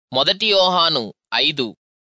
మొదటి యోహాను ఐదు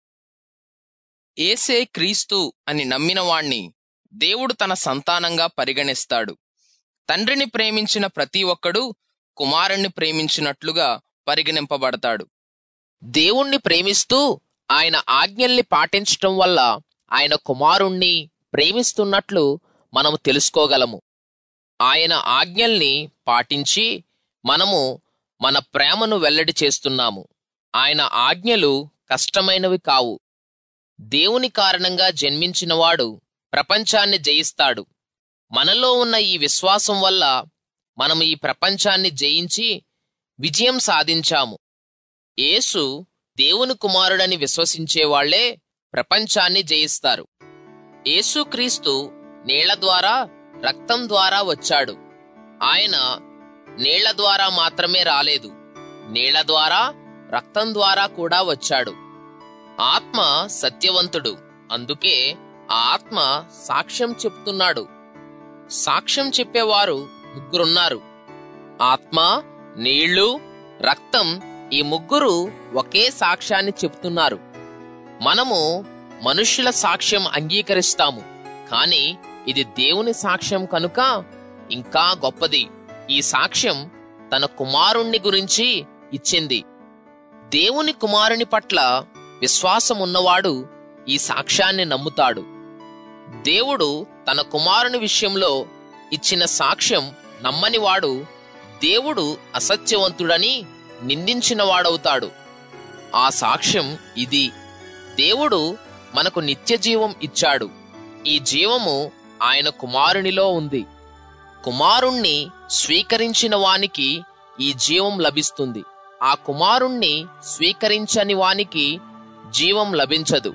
ఏసే క్రీస్తు అని నమ్మిన వాణ్ణి దేవుడు తన సంతానంగా పరిగణిస్తాడు తండ్రిని ప్రేమించిన ప్రతి ఒక్కడు కుమారుణ్ణి ప్రేమించినట్లుగా పరిగణింపబడతాడు దేవుణ్ణి ప్రేమిస్తూ ఆయన ఆజ్ఞల్ని పాటించటం వల్ల ఆయన కుమారుణ్ణి ప్రేమిస్తున్నట్లు మనము తెలుసుకోగలము ఆయన ఆజ్ఞల్ని పాటించి మనము మన ప్రేమను వెల్లడి చేస్తున్నాము ఆయన ఆజ్ఞలు కష్టమైనవి కావు దేవుని కారణంగా జన్మించినవాడు ప్రపంచాన్ని జయిస్తాడు మనలో ఉన్న ఈ విశ్వాసం వల్ల మనము ఈ ప్రపంచాన్ని జయించి విజయం సాధించాము యేసు దేవుని కుమారుడని విశ్వసించేవాళ్లే ప్రపంచాన్ని జయిస్తారు యేసుక్రీస్తు నీళ్ల ద్వారా రక్తం ద్వారా వచ్చాడు ఆయన నీళ్ల ద్వారా మాత్రమే రాలేదు నీళ్ల ద్వారా రక్తం ద్వారా కూడా వచ్చాడు ఆత్మ సత్యవంతుడు అందుకే ఆ ఆత్మ సాక్ష్యం చెప్తున్నాడు సాక్ష్యం చెప్పేవారు ముగ్గురున్నారు ఆత్మ నీళ్లు రక్తం ఈ ముగ్గురు ఒకే సాక్ష్యాన్ని చెప్తున్నారు మనము మనుష్యుల సాక్ష్యం అంగీకరిస్తాము కాని ఇది దేవుని సాక్ష్యం కనుక ఇంకా గొప్పది ఈ సాక్ష్యం తన కుమారుణ్ణి గురించి ఇచ్చింది దేవుని కుమారుని పట్ల విశ్వాసం ఉన్నవాడు ఈ సాక్ష్యాన్ని నమ్ముతాడు దేవుడు తన కుమారుని విషయంలో ఇచ్చిన సాక్ష్యం నమ్మనివాడు దేవుడు అసత్యవంతుడని నిందించినవాడవుతాడు ఆ సాక్ష్యం ఇది దేవుడు మనకు నిత్య జీవం ఇచ్చాడు ఈ జీవము ఆయన కుమారునిలో ఉంది కుమారుణ్ణి స్వీకరించిన వానికి ఈ జీవం లభిస్తుంది ఆ కుమారుణ్ణి స్వీకరించని వానికి జీవం లభించదు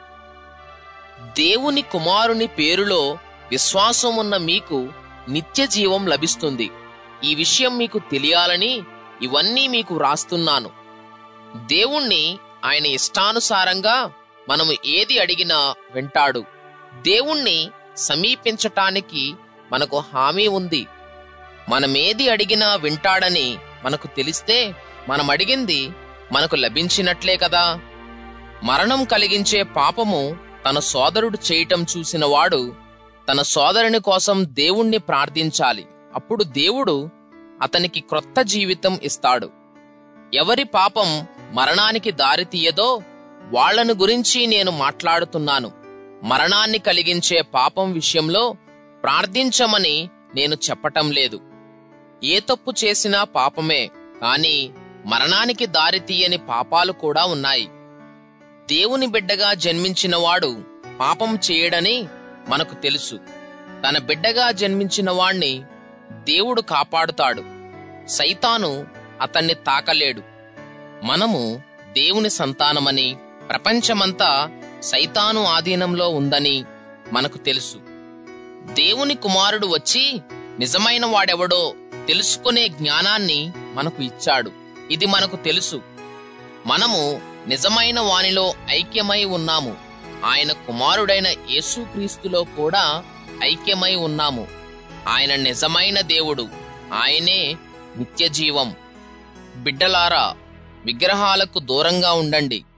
దేవుని కుమారుని పేరులో విశ్వాసం ఉన్న మీకు నిత్య జీవం లభిస్తుంది ఈ విషయం మీకు తెలియాలని ఇవన్నీ మీకు వ్రాస్తున్నాను దేవుణ్ణి ఆయన ఇష్టానుసారంగా మనము ఏది అడిగినా వింటాడు దేవుణ్ణి సమీపించటానికి మనకు హామీ ఉంది మనమేది అడిగినా వింటాడని మనకు తెలిస్తే మనం అడిగింది మనకు లభించినట్లే కదా మరణం కలిగించే పాపము తన సోదరుడు చేయటం చూసిన వాడు తన సోదరుని కోసం దేవుణ్ణి ప్రార్థించాలి అప్పుడు దేవుడు అతనికి క్రొత్త జీవితం ఇస్తాడు ఎవరి పాపం మరణానికి దారితీయదో వాళ్లను గురించి నేను మాట్లాడుతున్నాను మరణాన్ని కలిగించే పాపం విషయంలో ప్రార్థించమని నేను చెప్పటం లేదు ఏ తప్పు చేసినా పాపమే కాని మరణానికి దారితీయని పాపాలు కూడా ఉన్నాయి దేవుని బిడ్డగా జన్మించినవాడు పాపం చేయడని మనకు తెలుసు తన బిడ్డగా జన్మించిన వాణ్ణి దేవుడు కాపాడుతాడు సైతాను అతన్ని తాకలేడు మనము దేవుని సంతానమని ప్రపంచమంతా సైతాను ఆధీనంలో ఉందని మనకు తెలుసు దేవుని కుమారుడు వచ్చి నిజమైన వాడెవడో తెలుసుకునే జ్ఞానాన్ని మనకు ఇచ్చాడు ఇది మనకు తెలుసు మనము నిజమైన వానిలో ఐక్యమై ఉన్నాము ఆయన కుమారుడైన యేసుక్రీస్తులో కూడా ఐక్యమై ఉన్నాము ఆయన నిజమైన దేవుడు ఆయనే నిత్య జీవం బిడ్డలారా విగ్రహాలకు దూరంగా ఉండండి